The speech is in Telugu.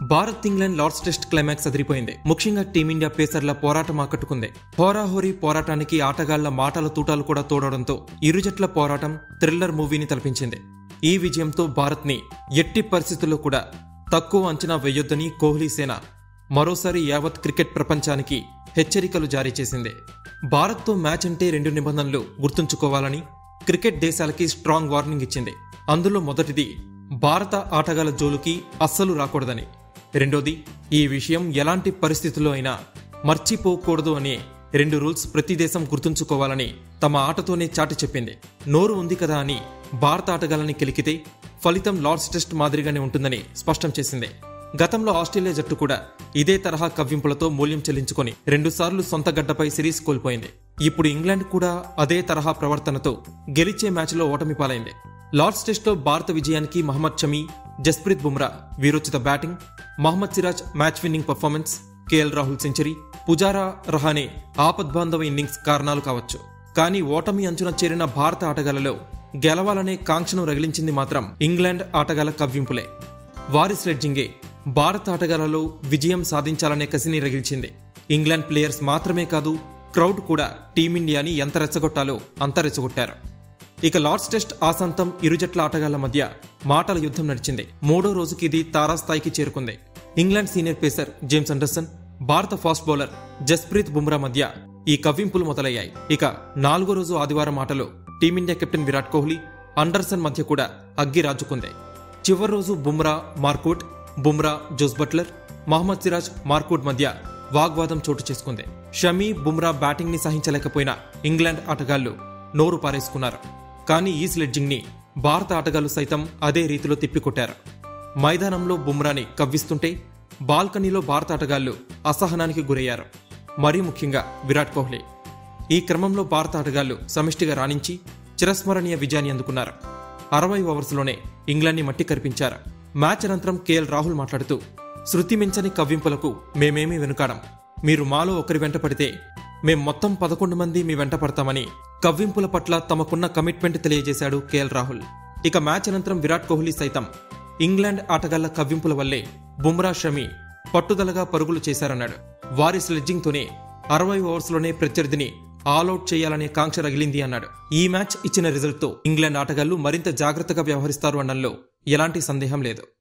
Bharat England Lord's test climax అదిరిపోయింది ముఖ్యంగా టీమిండియా పేసర్ల పోరాటం ఆకట్టుకుంది హోరాహోరీ పోరాటానికి ఆటగాళ్ల మాటల తూటాలు కూడా తోడడంతో ఇరు జట్ల పోరాటం థ్రిల్లర్ మూవీని తలపించింది ఈ విజయంతో భారత్ ని ఎట్టి పరిస్థితుల్లో కూడా తక్కువ అంచనా వేయొద్దని కోహ్లీ సేన మరోసారి యావత్ క్రికెట్ ప్రపంచానికి హెచ్చరికలు జారీ చేసింది భారత్తో మ్యాచ్ అంటే రెండు నిబంధనలు గుర్తుంచుకోవాలని క్రికెట్ దేశాలకి స్ట్రాంగ్ వార్నింగ్ ఇచ్చింది అందులో మొదటిది భారత ఆటగాళ్ల జోలుకి అస్సలు రాకూడదని రెండోది ఈ విషయం ఎలాంటి పరిస్థితుల్లో అయినా మర్చిపోకూడదు అనే రెండు రూల్స్ ప్రతి దేశం గుర్తుంచుకోవాలని తమ ఆటతోనే చాటి చెప్పింది నోరు ఉంది కదా అని భారత ఆటగాళ్ళని కెలికితే ఫలితం లార్డ్స్ టెస్ట్ మాదిరిగానే ఉంటుందని స్పష్టం చేసింది గతంలో ఆస్ట్రేలియా జట్టు కూడా ఇదే తరహా కవ్వింపులతో మూల్యం చెల్లించుకొని రెండుసార్లు సొంత గడ్డపై సిరీస్ కోల్పోయింది ఇప్పుడు ఇంగ్లాండ్ కూడా అదే తరహా ప్రవర్తనతో గెలిచే మ్యాచ్లో ఓటమి పాలైంది లార్డ్స్ టెస్ట్లో భారత విజయానికి మహమ్మద్ షమీ జస్ప్రీత్ బుమ్రా వీరోచిత batting Mohammed Siraj match winning performance KL Rahul century Pujara Rahane ఆపద్బాంధవ ఇన్నింగ్స్ కారణాలు కావచ్చు కానీ ఓటమి అంచున చేరిన భారత ఆటగాళ్లలో గెలవాలనే కాంక్షను రగిలించింది మాత్రం ఇంగ్లాండ్ ఆటగాళ్ల కవ్వింపులే వారి స్లెడ్జింగే భారత ఆటగాళ్లలో విజయం సాధించాలనే కసిని రగిల్చింది ఇంగ్లాండ్ ప్లేయర్స్ మాత్రమే కాదు క్రౌడ్ కూడా టీమిండియాని ఎంత రెచ్చగొట్టాలో అంత రెచ్చగొట్టారు ఇక లార్డ్స్ టెస్ట్ ఆసంతం ఇరు జట్ల ఆటగాళ్ల మధ్య మాటల యుద్ధం నడిచింది మూడో రోజుకి ఇది తారాస్థాయికి చేరుకుంది England senior pacer James Anderson భారత ఫాస్ట్ బౌలర్ జస్ప్రీత్ బుమ్రా మధ్య ఈ కవ్వింపులు మొదలయ్యాయి ఇక నాలుగో రోజు ఆదివారం ఆటలో team India captain Virat Kohli Anderson మధ్య కూడా అగ్గి రాజుకుంది చివరి రోజు Bumrah Mark Wood Bumrah Jos Buttler Mohammed Siraj Mark Wood మధ్య వాగ్వాదం చోటు చేసుకుంది షమీ బుమ్రా బ్యాటింగ్ ని సహించలేకపోయిన ఇంగ్లాండ్ ఆటగాళ్లు నోరు పారేసుకున్నారు కానీ ఈ స్లెడ్జింగ్ ని భారత ఆటగాళ్లు సైతం అదే రీతిలో తిప్పికొట్టారు మైదానంలో బుమ్రాని కవ్విస్తుంటే బాల్కనీలో భారత ఆటగాళ్లు అసహనానికి గురయ్యారు మరీ ముఖ్యంగా విరాట్ కోహ్లీ ఈ క్రమంలో భారత ఆటగాళ్లు సమిష్టిగా రాణించి చిరస్మరణీయ విజయాన్ని అందుకున్నారు అరవై ఓవర్స్లోనే ఇంగ్లాండ్ని మట్టి కరిపించారు మ్యాచ్ అనంతరం కేఎల్ రాహుల్ మాట్లాడుతూ శృతి మించని కవ్వింపులకు మేమేమీ వెనుకాడం మీరు మాలో ఒకరి వెంట పడితే మేం మొత్తం పదకొండు మంది మీ వెంట పడతామని కవ్వింపుల పట్ల తమకున్న కమిట్మెంట్ తెలియజేశాడు కేఎల్ రాహుల్ ఇక మ్యాచ్ అనంతరం విరాట్ కోహ్లీ సైతం ఇంగ్లాండ్ ఆటగాళ్ల కవ్వింపుల వల్లే బుమ్రా షమి పట్టుదలగా పరుగులు చేశారన్నాడు వారి స్లెడ్జింగ్తోనే అరవై ఓవర్స్లోనే ప్రత్యర్థిని ఆల్అౌట్ చేయాలనే కాంక్ష రగిలింది అన్నాడు ఈ మ్యాచ్ ఇచ్చిన రిజల్ట్తో ఇంగ్లాండ్ ఆటగాళ్లు మరింత జాగ్రత్తగా వ్యవహరిస్తారు అనడంలో ఎలాంటి సందేహం లేదు